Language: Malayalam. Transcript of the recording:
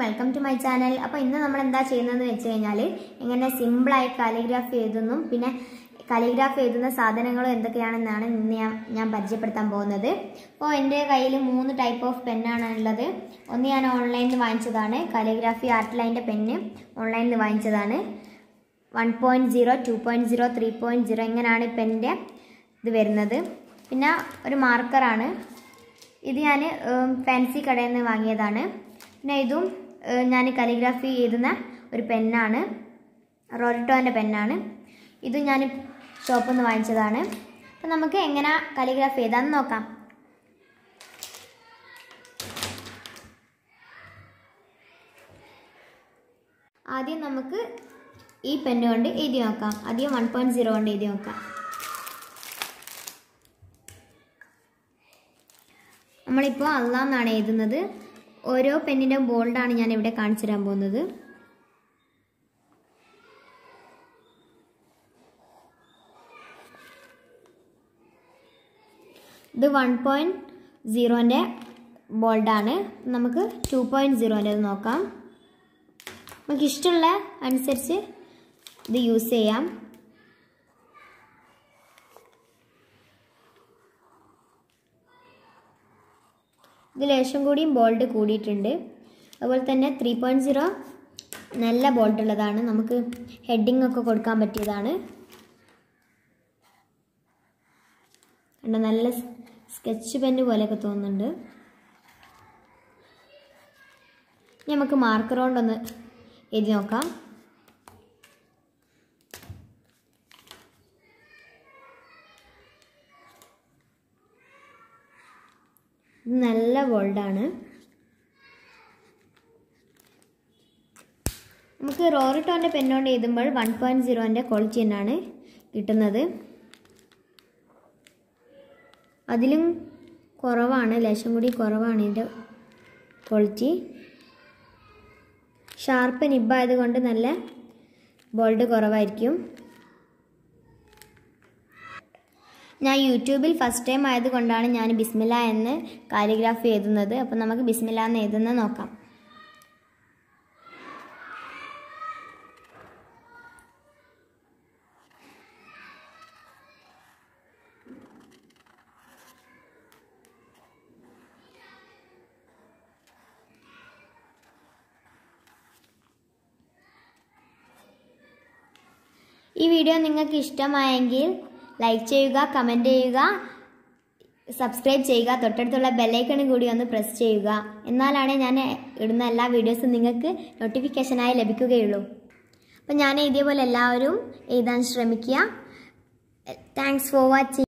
വെൽക്കം ടു മൈ ചാനൽ അപ്പോൾ ഇന്ന് നമ്മൾ എന്താ ചെയ്യുന്നതെന്ന് വെച്ച് കഴിഞ്ഞാൽ എങ്ങനെ സിമ്പിളായി കാലിഗ്രാഫി എഴുതുന്നു പിന്നെ കാലിഗ്രാഫി എഴുതുന്ന സാധനങ്ങളും എന്തൊക്കെയാണെന്നാണ് ഇന്ന് ഞാൻ ഞാൻ പരിചയപ്പെടുത്താൻ പോകുന്നത് അപ്പോൾ എൻ്റെ കയ്യിൽ മൂന്ന് ടൈപ്പ് ഓഫ് പെന്നാണ് ഉള്ളത് ഒന്ന് ഞാൻ ഓൺലൈനിൽ വാങ്ങിച്ചതാണ് കാലിഗ്രാഫി ആർട്ട് ലൈൻ്റെ പെന്ന് ഓൺലൈനിൽ വാങ്ങിച്ചതാണ് one point zero two point zero three point zero ഇങ്ങനെയാണ് ഈ പെന്നിൻ്റെ ഇത് വരുന്നത് പിന്നെ ഒരു മാർക്കറാണ് ഇത് ഞാൻ ഫാൻസി കടയിൽ നിന്ന് വാങ്ങിയതാണ് പിന്നെ ഇതും ഏഹ്, ഞാൻ കലിഗ്രാഫി എഴുതുന്ന ഒരു പെന്നാണ് റോറിറ്റോൻ്റെ പെന്നാണ് ഇത് ഞാൻ ഷോപ്പിൽ നിന്ന് വാങ്ങിച്ചതാണ് അപ്പം നമുക്ക് എങ്ങനെ കലിഗ്രാഫി എഴുതാമെന്ന് നോക്കാം ആദ്യം നമുക്ക് ഈ പെന്ന് കൊണ്ട് എഴുതി നോക്കാം ആദ്യം വൺ പോയിൻറ്റ് സീറോ കൊണ്ട് എഴുതി നോക്കാം നമ്മളിപ്പോൾ അല്ല എന്നാണ് എഴുതുന്നത് ഓരോ പെന്നിൻ്റെ ബോൾഡാണ് ഞാൻ ഇവിടെ കാണിച്ചു തരാൻ പോകുന്നത് ഇത് വൺ പോയിൻറ്റ് സീറോൻ്റെ ബോൾഡാണ് നമുക്ക് ടു പോയിൻറ്റ് സീറോൻ്റെ നോക്കാം നമുക്ക് ഇഷ്ടമുള്ള അനുസരിച്ച് ഇത് യൂസ് ചെയ്യാം ഇത് ലേശം കൂടിയും ബോൾഡ് കൂടിയിട്ടുണ്ട് അതുപോലെ തന്നെ ത്രീ പോയിൻറ്റ് സീറോ നല്ല ബോൾഡ് ഉള്ളതാണ് നമുക്ക് ഹെഡിങ് ഒക്കെ കൊടുക്കാൻ പറ്റിയതാണ് കണ്ടോ നല്ല സ്കെച്ച് പെന്ന് പോലെയൊക്കെ തോന്നുന്നുണ്ട് ഇനി നമുക്ക് മാർക്കർ കൊണ്ടൊന്ന് എഴുതി നോക്കാം ഇത് നല്ല ബോൾഡാണ് നമുക്ക് റോറിട്ടോൻ്റെ പെന്നോണ്ട് എഴുതുമ്പോൾ വൺ പോയിൻറ്റ് സീറോൻ്റെ ക്വാളിറ്റി തന്നെയാണ് കിട്ടുന്നത് അതിലും കുറവാണ് ലേശം കൂടി കുറവാണ് ഇതിൻ്റെ ക്വാളിറ്റി ഷാർപ്പ് നിബായത് കൊണ്ട് നല്ല ബോൾഡ് കുറവായിരിക്കും ഞാൻ യൂട്യൂബിൽ ഫസ്റ്റ് ടൈം ആയതുകൊണ്ടാണ് ഞാൻ ബിസ്മില്ല എന്ന് കാലിഗ്രാഫി എഴുതുന്നത് അപ്പം നമുക്ക് ബിസ്മില്ല എന്ന് എഴുതുന്നത് നോക്കാം ഈ വീഡിയോ നിങ്ങൾക്ക് ഇഷ്ടമായെങ്കിൽ ലൈക്ക് ചെയ്യുക കമൻറ്റ് ചെയ്യുക സബ്സ്ക്രൈബ് ചെയ്യുക തൊട്ടടുത്തുള്ള ബെല്ലൈക്കണും കൂടി ഒന്ന് പ്രസ് ചെയ്യുക എന്നാലാണ് ഞാൻ ഇടുന്ന എല്ലാ വീഡിയോസും നിങ്ങൾക്ക് നോട്ടിഫിക്കേഷനായി ലഭിക്കുകയുള്ളൂ അപ്പം ഞാൻ ഇതേപോലെ എല്ലാവരും എഴുതാൻ ശ്രമിക്കുക താങ്ക്സ് ഫോർ വാച്ചിങ്